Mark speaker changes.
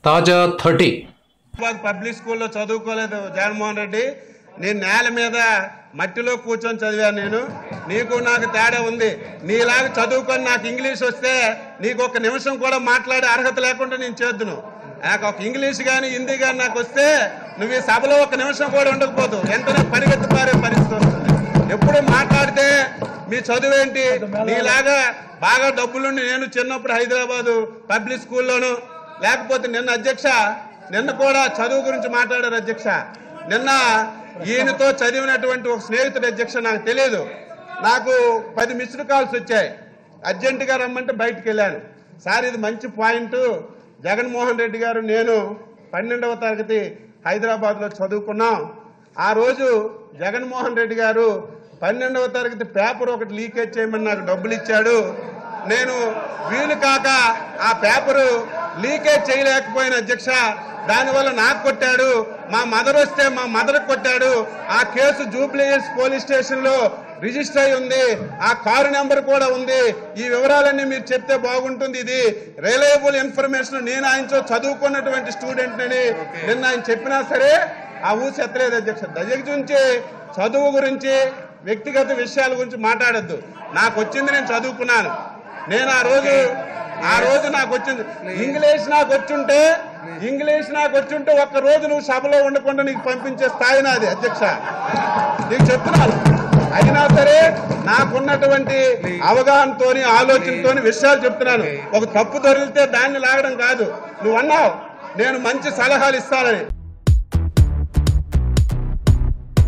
Speaker 1: తాజా thirty
Speaker 2: Hyderabad public స్కూల్లో చదువుకోలేదు జగన్మోహన్ రెడ్డి నేను నేల మీద మట్టిలో కూర్చొని చదివాను నేను నీకు నాకు తేడా ఉంది నీలాగా చదువుకొని నాకు ఇంగ్లీష్ వస్తే నీకు ఒక నిమిషం కూడా మాట్లాడే అర్హత లేకుండా నేను చేద్దును నాకు ఒక ఇంగ్లీష్ కానీ హిందీ కానీ నాకు వస్తే నువ్వు ఈ సభలో ఒక నిమిషం కూడా ఉండకపోదు వెంటనే పరిగెత్తి పారే పరిస్థితి వస్తుంది ఎప్పుడు మాట్లాడితే మీ చదువు ఏంటి నీలాగా బాగా డబ్బులుండి నేను చిన్నప్పుడు హైదరాబాదు పబ్లిక్ స్కూల్లోను లేకపోతే నిన్న అధ్యక్ష నిన్న కూడా చదువు గురించి మాట్లాడారు అధ్యక్ష నిన్న ఈయనతో చదివినటువంటి ఒక స్నేహితుడు అధ్యక్ష నాకు తెలియదు నాకు పది మిస్డ్ కాల్స్ వచ్చాయి అర్జెంటుగా రమ్మంటే బయటికి వెళ్ళాను సార్ ఇది మంచి పాయింట్ జగన్మోహన్ రెడ్డి గారు నేను పన్నెండవ తరగతి హైదరాబాద్లో చదువుకున్నాం ఆ రోజు జగన్మోహన్ రెడ్డి గారు పన్నెండవ తరగతి పేపర్ ఒకటి లీకేజ్ చేయమని నాకు డబ్బులు ఇచ్చాడు నేను వీలు కాక ఆ పేపరు లీకేజ్ చేయలేకపోయిన అధ్యక్ష దానివల్ల నాకు కొట్టాడు మా మదర్ వస్తే మా మదర్ కొట్టాడు ఆ case Jubilee Hills police station లో రిజిస్టర్ అయి ఉంది ఆ కారు నెంబర్ కూడా ఉంది ఈ వివరాలన్నీ మీరు చెప్తే బాగుంటుంది ఇది రిలయబుల్ ఇన్ఫర్మేషన్ నేను ఆయనతో చదువుకున్నటువంటి స్టూడెంట్ అని నిన్న ఆయన చెప్పినా సరే ఆ ఊసి ఎత్తలేదు అధ్యక్ష దయచేసి నుంచి చదువు గురించి వ్యక్తిగత విషయాల గురించి మాట్లాడద్దు నాకు వచ్చింది నేను చదువుకున్నాను నేను ఆ రోజు ఆ రోజు నాకు వచ్చింది ఇంగ్లీష్ నాకు వచ్చుంటే ఇంగ్లీష్ నాకు వచ్చుంటే ఒక్క రోజు నువ్వు సభలో ఉండకుండా నీకు పంపించే స్థాయి నాది అధ్యక్ష నీకు చెప్తున్నాను అయినా సరే నాకున్నటువంటి అవగాహనతోని ఆలోచనతోని విషయాలు చెప్తున్నాను ఒక తప్పు దొరికితే దాన్ని లాగడం కాదు నువ్వు అన్నావు నేను మంచి సలహాలు ఇస్తానని